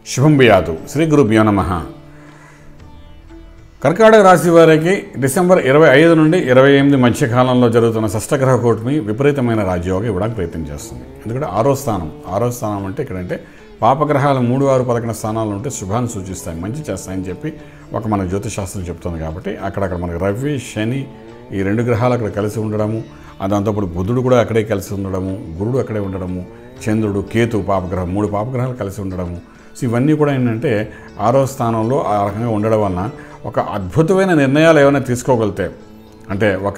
శుభం బియాదు శ్రీ గురుభ్యో నమ కర్కాటక రాశి వారికి డిసెంబర్ ఇరవై ఐదు నుండి ఇరవై ఎనిమిది మధ్య కాలంలో జరుగుతున్న షష్టగ్రహ కూటమి విపరీతమైన రాజ్యోగం ఇవ్వడానికి ప్రయత్నం చేస్తుంది ఎందుకంటే ఆరో స్థానం ఆరో స్థానం అంటే ఇక్కడంటే పాపగ్రహాలు మూడు ఆరు పదకొండు స్థానాలు ఉంటే శుభాన్ని సూచిస్తాయి మంచి చేస్తాయని చెప్పి ఒక మన జ్యోతిశాస్త్రం చెప్తుంది కాబట్టి అక్కడక్కడ మనకి రవి శని ఈ రెండు గ్రహాలు అక్కడ కలిసి ఉండడము ఆ దాంతోపాటు బుధుడు కూడా అక్కడే కలిసి ఉండడము గురుడు అక్కడే ఉండడము చంద్రుడు కేతు పాపగ్రహం మూడు పాపగ్రహాలు కలిసి ఉండడము సో ఇవన్నీ కూడా ఏంటంటే ఆరో స్థానంలో ఆ రకంగా ఉండడం వలన ఒక అద్భుతమైన నిర్ణయాలు ఏమైనా తీసుకోగలితే అంటే ఒక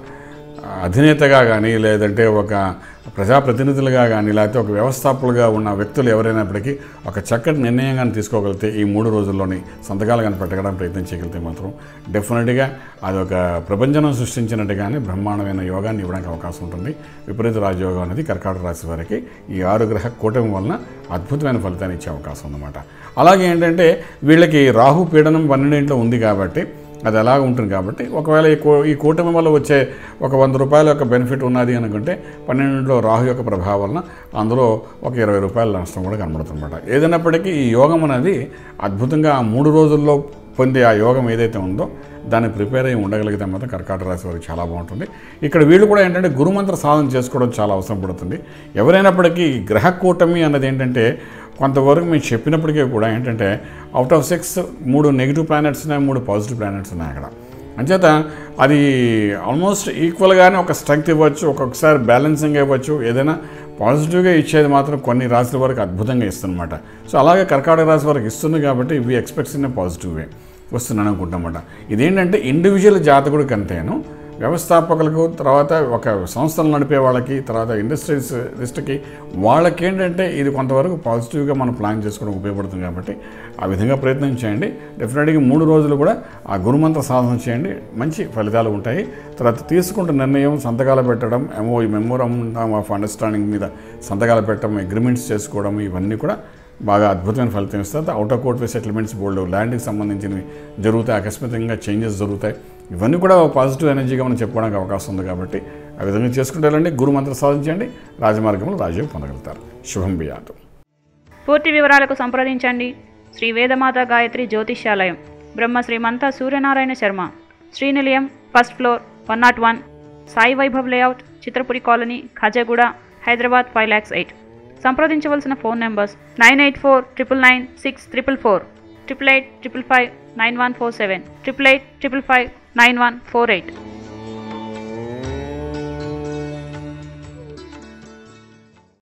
అధినేతగా కానీ లేదంటే ఒక ప్రజాప్రతినిధులుగా కానీ లేకపోతే ఒక వ్యవస్థాపకులుగా ఉన్న వ్యక్తులు ఎవరైనప్పటికీ ఒక చక్కటి నిర్ణయం కానీ తీసుకోగలిగితే ఈ మూడు రోజుల్లోని సంతకాలు కానీ పెట్టడానికి ప్రయత్నం చేయగలిగితే మాత్రం డెఫినెట్గా అది ఒక ప్రపంచం సృష్టించినట్టుగానే బ్రహ్మాండమైన యోగాన్ని ఇవ్వడానికి అవకాశం ఉంటుంది విపరీత రాజయోగం అనేది కర్కాటక రాశి వారికి ఈ ఆరు గ్రహ కూటమి వలన అద్భుతమైన ఫలితాన్ని ఇచ్చే అవకాశం ఉందన్నమాట అలాగే ఏంటంటే వీళ్ళకి రాహు పీడనం పన్నెండింట్లో ఉంది కాబట్టి అది అలాగ ఉంటుంది కాబట్టి ఒకవేళ ఈ కూ ఈ కూటమి వల్ల వచ్చే ఒక వంద రూపాయల యొక్క బెనిఫిట్ ఉన్నది అనుకుంటే పన్నెండులో రాహు యొక్క ప్రభావం వలన అందులో ఒక ఇరవై రూపాయల నష్టం కూడా కనబడుతుందన్నమాట ఏదైనప్పటికీ ఈ యోగం అనేది అద్భుతంగా ఆ మూడు రోజుల్లో పొందే ఆ యోగం ఏదైతే ఉందో దాన్ని ప్రిపేర్ అయ్యి ఉండగలిగితే మాత్రం కర్కాటక రాశి వారికి చాలా బాగుంటుంది ఇక్కడ వీళ్ళు కూడా ఏంటంటే గురుమంత్ర సాధన చేసుకోవడం చాలా అవసరం పడుతుంది ఎవరైనప్పటికీ ఈ గ్రహ కూటమి అన్నది ఏంటంటే కొంతవరకు మేము చెప్పినప్పటికీ కూడా ఏంటంటే అవుట్ ఆఫ్ సిక్స్ మూడు నెగిటివ్ ప్లానెట్స్ ఉన్నాయి మూడు పాజిటివ్ ప్లానెట్స్ ఉన్నాయి అక్కడ అంచేత అది ఆల్మోస్ట్ ఈక్వల్గానే ఒక స్ట్రెంగ్త్ ఇవ్వచ్చు ఒక్కొక్కసారి బ్యాలెన్సింగ్ ఇవ్వచ్చు ఏదైనా పాజిటివ్గా ఇచ్చేది మాత్రం కొన్ని రాశుల వరకు అద్భుతంగా ఇస్తుందన్నమాట సో అలాగే కర్కాటక రాశి వరకు ఇస్తుంది కాబట్టి we expects in positive way వస్తున్నాను అనుకుంటామన్నమాట ఇదేంటంటే ఇండివిజువల్ జాతకుడు కంటేను వ్యవస్థాపకులకు తర్వాత ఒక సంస్థలు నడిపే వాళ్ళకి తర్వాత ఇండస్ట్రీస్ లిస్ట్కి వాళ్ళకి ఏంటంటే ఇది కొంతవరకు పాజిటివ్గా మనం ప్లాన్ చేసుకోవడం ఉపయోగపడుతుంది కాబట్టి ఆ విధంగా ప్రయత్నం చేయండి డెఫినెట్గా మూడు రోజులు కూడా ఆ గురుమంత్ర సాధన చేయండి మంచి ఫలితాలు ఉంటాయి తర్వాత తీసుకుంటున్న నిర్ణయం సంతకాలు పెట్టడం ఎంఓ మెమోరం ఆఫ్ అండర్స్టాండింగ్ మీద సంతకాలు పెట్టడం అగ్రిమెంట్స్ చేసుకోవడం ఇవన్నీ కూడా బాగా అద్భుతమైన ఫలితం ఇస్తుంది out of court settlements board ల్యాండ్కి సంబంధించినవి జరుగుతాయి అకస్మాత్తుగా చేంజెస్ జరుగుతాయి ఇవన్నీ కూడా పాజిటివ్ ఎనర్జీగా మనం చెప్పుకోవడానికి అవకాశం ఉంది కాబట్టి ఆ విధంగా చేసుకుంటారండి గురు మంత్రం సాధించండి రాజమార్గంలో రాజ్యం పొందగలుగుతారు శుభం బియాదు పూర్తి వివరాలకు సంప్రదించండి Shri Vedamata Gayatri Jyotishyalayam Brahma Srimantha Suryanarayana Sharma Srinilayam first floor one naught one Sai Vaibhav layout Chitrapuri colony Khajaguda Hyderabad five lakhs eight సంప్రదించవలసిన phone numbers nine eight four triple nine six triple four triple eight triple five nine one four seven triple eight triple five nine one four eight